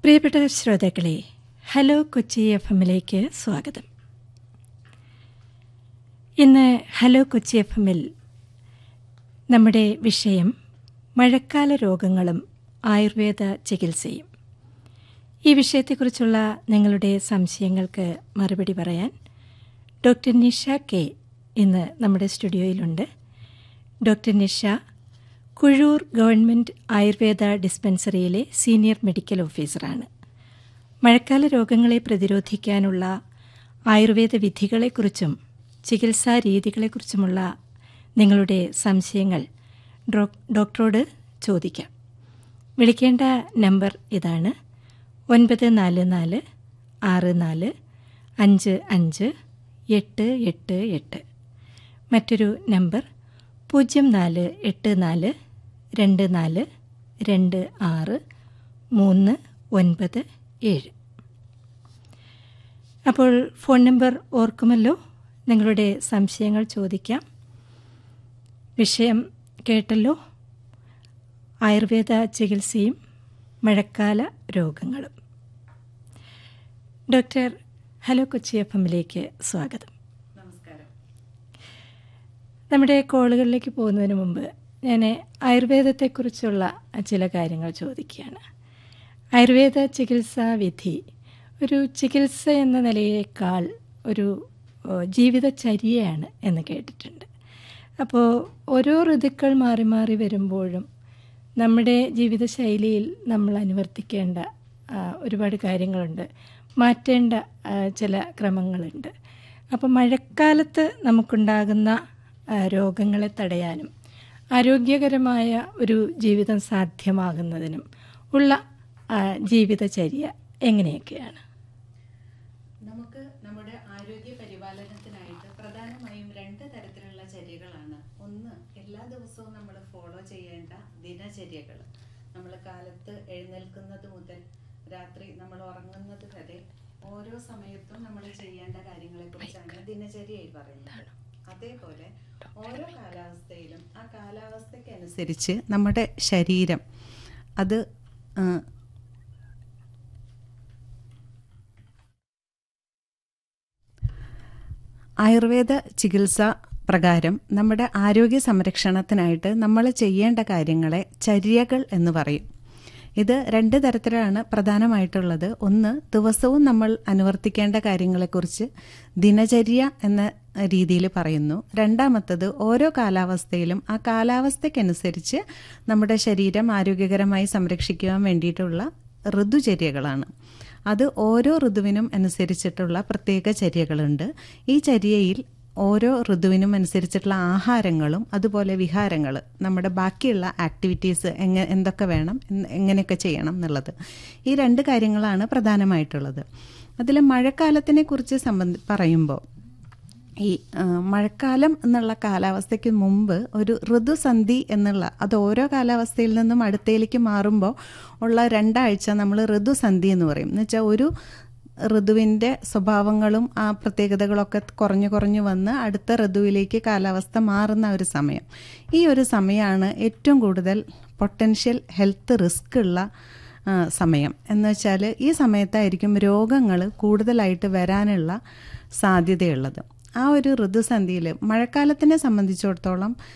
പ്രിയപ്പെട്ട ശ്രോതാക്കളെ hello Kochi F എമ്മിലേക്ക് സ്വാഗതം ഇന്ന് ഹലോ കൊച്ചി എഫ് എമ്മിൽ നമ്മുടെ വിഷയം മഴക്കാല രോഗങ്ങളും ആയുർവേദ ചികിത്സയും ഈ വിഷയത്തെക്കുറിച്ചുള്ള നിങ്ങളുടെ സംശയങ്ങൾക്ക് മറുപടി പറയാൻ ഡോക്ടർ നിഷ കെ ഇന്ന് നമ്മുടെ സ്റ്റുഡിയോയിലുണ്ട് ഡോക്ടർ നിഷ കുഴൂർ ഗവൺമെൻറ് ആയുർവേദ ഡിസ്പെൻസറിയിലെ സീനിയർ മെഡിക്കൽ ഓഫീസറാണ് മഴക്കാല രോഗങ്ങളെ പ്രതിരോധിക്കാനുള്ള ആയുർവേദ വിധികളെക്കുറിച്ചും ചികിത്സാ രീതികളെക്കുറിച്ചുമുള്ള നിങ്ങളുടെ സംശയങ്ങൾ ഡോക്ടറോട് ചോദിക്കാം വിളിക്കേണ്ട നമ്പർ ഇതാണ് ഒൻപത് നാല് നാല് ആറ് നാല് അഞ്ച് അഞ്ച് എട്ട് എട്ട് എട്ട് മറ്റൊരു നമ്പർ പൂജ്യം നാല് എട്ട് നാല് രണ്ട് നാല് രണ്ട് ആറ് മൂന്ന് ഒൻപത് ഏഴ് അപ്പോൾ ഫോൺ നമ്പർ ഓർക്കുമല്ലോ നിങ്ങളുടെ സംശയങ്ങൾ ചോദിക്കാം വിഷയം കേട്ടല്ലോ ആയുർവേദ ചികിത്സയും മഴക്കാല രോഗങ്ങളും ഡോക്ടർ ഹലോ കൊച്ചി എഫ് എമ്മിലേക്ക് സ്വാഗതം നമസ്കാരം നമ്മുടെ കോളുകളിലേക്ക് പോകുന്നതിന് മുമ്പ് ഞാൻ ആയുർവേദത്തെക്കുറിച്ചുള്ള ചില കാര്യങ്ങൾ ചോദിക്കുകയാണ് ആയുർവേദ ചികിത്സാ വിധി ഒരു ചികിത്സ എന്ന നിലയേക്കാൾ ഒരു ജീവിതചര്യയാണ് എന്ന് കേട്ടിട്ടുണ്ട് അപ്പോൾ ഓരോ ഋതുക്കൾ മാറി മാറി വരുമ്പോഴും നമ്മുടെ ജീവിതശൈലിയിൽ നമ്മൾ അനുവർത്തിക്കേണ്ട ഒരുപാട് കാര്യങ്ങളുണ്ട് മാറ്റേണ്ട ചില ക്രമങ്ങളുണ്ട് അപ്പോൾ മഴക്കാലത്ത് നമുക്കുണ്ടാകുന്ന രോഗങ്ങളെ തടയാനും ആരോഗ്യകരമായ ഒരു ജീവിതം സാധ്യമാകുന്നതിനും ഉള്ള ജീവിതചര്യ എങ്ങനെയൊക്കെയാണ് നമുക്ക് നമ്മുടെ ആരോഗ്യ പരിപാലനത്തിനായിട്ട് പ്രധാനമായും രണ്ട് തരത്തിലുള്ള ചര്യകളാണ് ഒന്ന് എല്ലാ ദിവസവും നമ്മൾ ഫോളോ ചെയ്യേണ്ട ദിനചര്യകൾ നമ്മൾ കാലത്ത് എഴുന്നേൽക്കുന്നത് മുതൽ രാത്രി നമ്മൾ ഉറങ്ങുന്നത് വരെ ഓരോ സമയത്തും നമ്മൾ ചെയ്യേണ്ട കാര്യങ്ങളെ കുറിച്ചാണ് ദിനചര്യയിൽ പറയുന്നത് അതേപോലെ ഓരോ കാലാവസ്ഥയിലും ആ കാലാവസ്ഥയ്ക്ക് അനുസരിച്ച് നമ്മുടെ ശരീരം അത് ആയുർവേദ ചികിത്സ പ്രകാരം നമ്മുടെ ആരോഗ്യ സംരക്ഷണത്തിനായിട്ട് നമ്മൾ ചെയ്യേണ്ട കാര്യങ്ങളെ ചര്യകൾ എന്ന് പറയും ഇത് രണ്ട് തരത്തിലാണ് പ്രധാനമായിട്ടുള്ളത് ഒന്ന് ദിവസവും നമ്മൾ അനുവർത്തിക്കേണ്ട കാര്യങ്ങളെക്കുറിച്ച് ദിനചര്യ എന്ന രീതിയിൽ പറയുന്നു രണ്ടാമത്തത് ഓരോ കാലാവസ്ഥയിലും ആ കാലാവസ്ഥയ്ക്കനുസരിച്ച് നമ്മുടെ ശരീരം ആരോഗ്യകരമായി സംരക്ഷിക്കുവാൻ വേണ്ടിയിട്ടുള്ള ഋതുചര്യകളാണ് അത് ഓരോ ഋതുവിനും അനുസരിച്ചിട്ടുള്ള പ്രത്യേക ചര്യകളുണ്ട് ഈ ചര്യയിൽ ഓരോ ഋതുവിനും അനുസരിച്ചിട്ടുള്ള ആഹാരങ്ങളും അതുപോലെ വിഹാരങ്ങൾ നമ്മുടെ ബാക്കിയുള്ള ആക്ടിവിറ്റീസ് എങ്ങനെ എന്തൊക്കെ വേണം എങ്ങനെയൊക്കെ ചെയ്യണം എന്നുള്ളത് ഈ രണ്ട് കാര്യങ്ങളാണ് പ്രധാനമായിട്ടുള്ളത് അതിൽ മഴക്കാലത്തിനെ കുറിച്ച് സംബന്ധി പറയുമ്പോൾ ഈ മഴക്കാലം എന്നുള്ള കാലാവസ്ഥയ്ക്ക് മുമ്പ് ഒരു ഋതുസന്ധി എന്നുള്ള അത് ഓരോ കാലാവസ്ഥയിൽ നിന്നും അടുത്തയിലേക്ക് മാറുമ്പോൾ ഉള്ള രണ്ടാഴ്ച നമ്മൾ ഋതുസന്ധി എന്ന് പറയും എന്ന് വെച്ചാൽ ഒരു ഋതുവിൻ്റെ സ്വഭാവങ്ങളും ആ പ്രത്യേകതകളൊക്കെ കുറഞ്ഞു കുറഞ്ഞു വന്ന് അടുത്ത ഋതുവിലേക്ക് കാലാവസ്ഥ മാറുന്ന ഒരു സമയം ഈ ഒരു സമയമാണ് ഏറ്റവും കൂടുതൽ പൊട്ടൻഷ്യൽ ഹെൽത്ത് റിസ്ക് ഉള്ള സമയം എന്ന് വെച്ചാൽ ഈ സമയത്തായിരിക്കും രോഗങ്ങൾ കൂടുതലായിട്ട് വരാനുള്ള സാധ്യതയുള്ളത് ആ ഒരു ഋതുസന്ധിയിൽ മഴക്കാലത്തിനെ സംബന്ധിച്ചിടത്തോളം